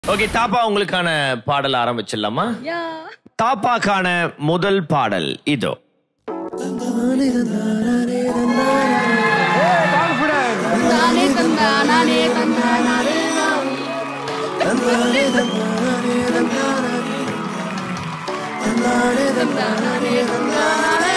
Okay தாப்பா உங்களுக்கான பாடல் ஆரம்பிச்சிடலாமா தாப்பாக்கான முதல் பாடல் இதோ தானே தந்தா நானே தந்தா நானே தந்தா நானே தந்தா நானே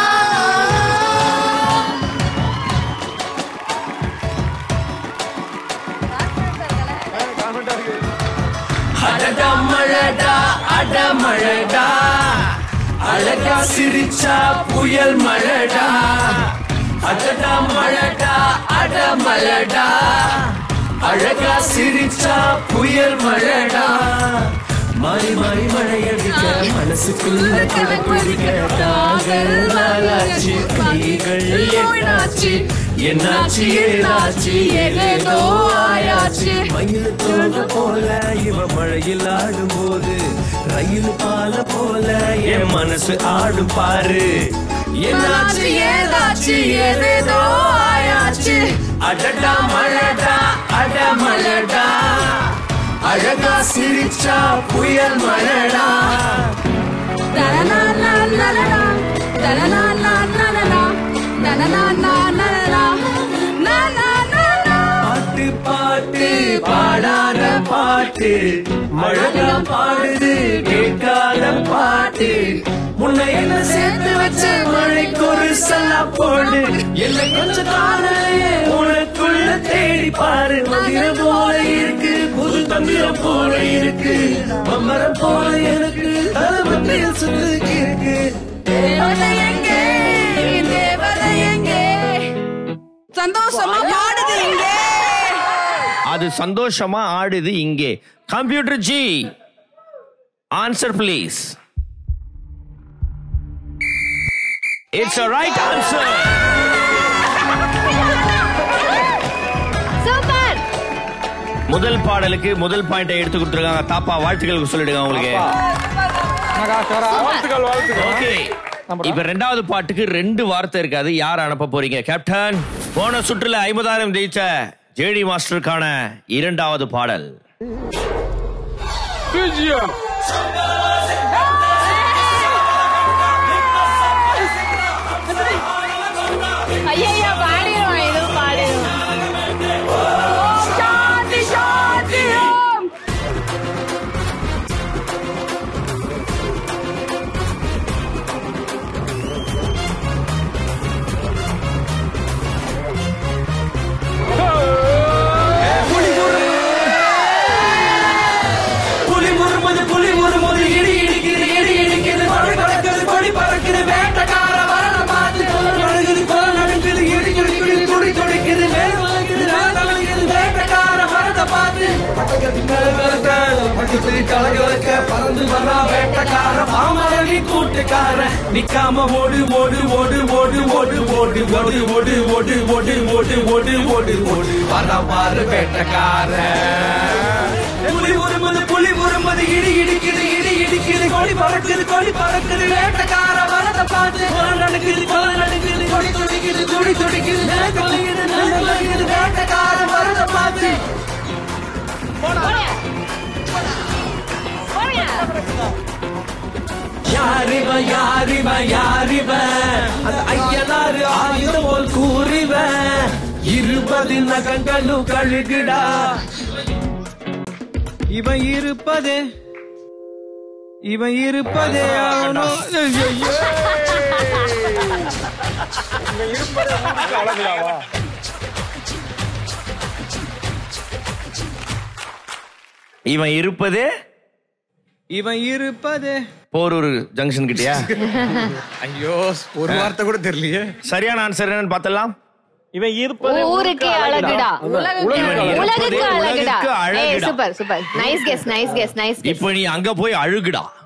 அடடா மழடா அடமழடா அழகா சிரிச்சா புயல் மழடா அடடா மழடா அடமழடா அழகா சிரிச்சா புயல் மழடா மாறி மாறி மழையடிக்க மனசுக்குள்ள குடிக்க தாங்கள் நாளாச்சு கைகள் என்னாச்சு என்னாச்சு ஏதாச்சு ஏதேதோ ஆயாச்சு மயில் தோக போல இவ மழையில் ஆடும் போது ரயில் பால போல என் மனசு ஆடும் பாரு என்னாச்சு ஏதாச்சு ஏதேதோ ஆயாச்சு அடடா மழடா அட மழடா அழகா சிரிச்சா புயல் மழடா பாட்டு பாட்டு பாடாத பாட்டு மழைதான் பாடுது கேட்காத பாட்டு முன்ன என்ன சேர்த்து வச்ச மழைக்கு ஒரு சல்லா போடு என்னை கொஞ்சம் தானே உனக்குள்ள தேடி பாரு மந்திரம் போல இருக்கு புது தந்திரம் போல இருக்கு மம்மரம் போல எனக்கு தலைமத்தில் சுத்துக்கு இருக்கு சந்தோஷமா பாடுது இங்கே அது சந்தோஷமா ஆடுது இங்கே computer ji answer please it's a right answer super முதல் பாடலுக்கு முதல் பாயிண்டை எடுத்து கொடுத்துருக்காங்க தாப்பா வாழ்த்துக்கள் சொல்லிடுங்க உங்களுக்கு வாழ்த்துக்கள் வாழ்த்துக்கள் ஓகே இப்ப ரெண்டாவது பாட்டுக்கு ரெண்டு வார்த்தை இருக்காது யார் அனுப்ப போறீங்க கேப்டன் போன சுற்றுல ஐம்பதாயிரம் ஜெயிச்ச ஜேடி மாஸ்டருக்கான இரண்டாவது பாடல் விஜயம் ஐயா பாடிடுவான் எதுவும் பாடிடுவான் ஓம் சாந்தி சாந்தி ஓம் புலி முறுமுது புலி முறுமுது இடி இடிக்குது இடி இடிக்குது மழை கலக்குது கொடி பறக்குது வேட்டக்கார வரத பார்த்து நடுங்குது கொலை நடுங்குது இடி இடிக்குது துடி துடிக்குது மேல் வளைக்குது மேல் வளைக்குது வேட்டக்கார வரத பார்த்து கலகலக்க பறந்து வரா வேட்டக்கார பாமரவி கூட்டுக்கார நிக்காம ஓடு ஓடு ஓடு ஓடு ஓடு ஓடு ஓடு ஓடு ஓடு ஓடு ஓடு ஓடு ஓடு ஓடு வர பாரு வேட்டக்கார புலி உருமுது புலி உருமுது இடி இடிக்குது இடி இடிக்குது கொடி பறக்குது கொடி பறக்குது வேட்டக்கார வரத பார்த்து கொலை நடக்குது கொலை நடக்குது கொடி துடிக்குது துடி துடிக்குது மேல் தொலைக்குது மேல் தொலைக்குது வேட்டக்கார வரத பார்த்து யாரிவ யாரிவ யாரிவ அந்த ஐயனாரு ஆயுதம் போல் கூறிவ இருபது நகங்களும் கழுகுடா இவன் இருப்பதே இவன் இருப்பதே அவனோ ஐயோ. அழகையாவா இவன் இருப்பதே இவன் இருப்பதே போரூர் ஜங்ஷன் கிட்டயா ஐயோ ஒரு வார்த்தை கூட தெரியலையே சரியான ஆன்சர் என்னன்னு பார்த்தலாம் இவன் இருப்பதே ஊருக்கு அழகுடா இவன் உலகுக்கு இருப்பதே அழகுடா உலகுக்கு ஏய் அழகுடா super super nice guess nice guess nice guess இப்போ நீ அங்க போய் அழுகுடா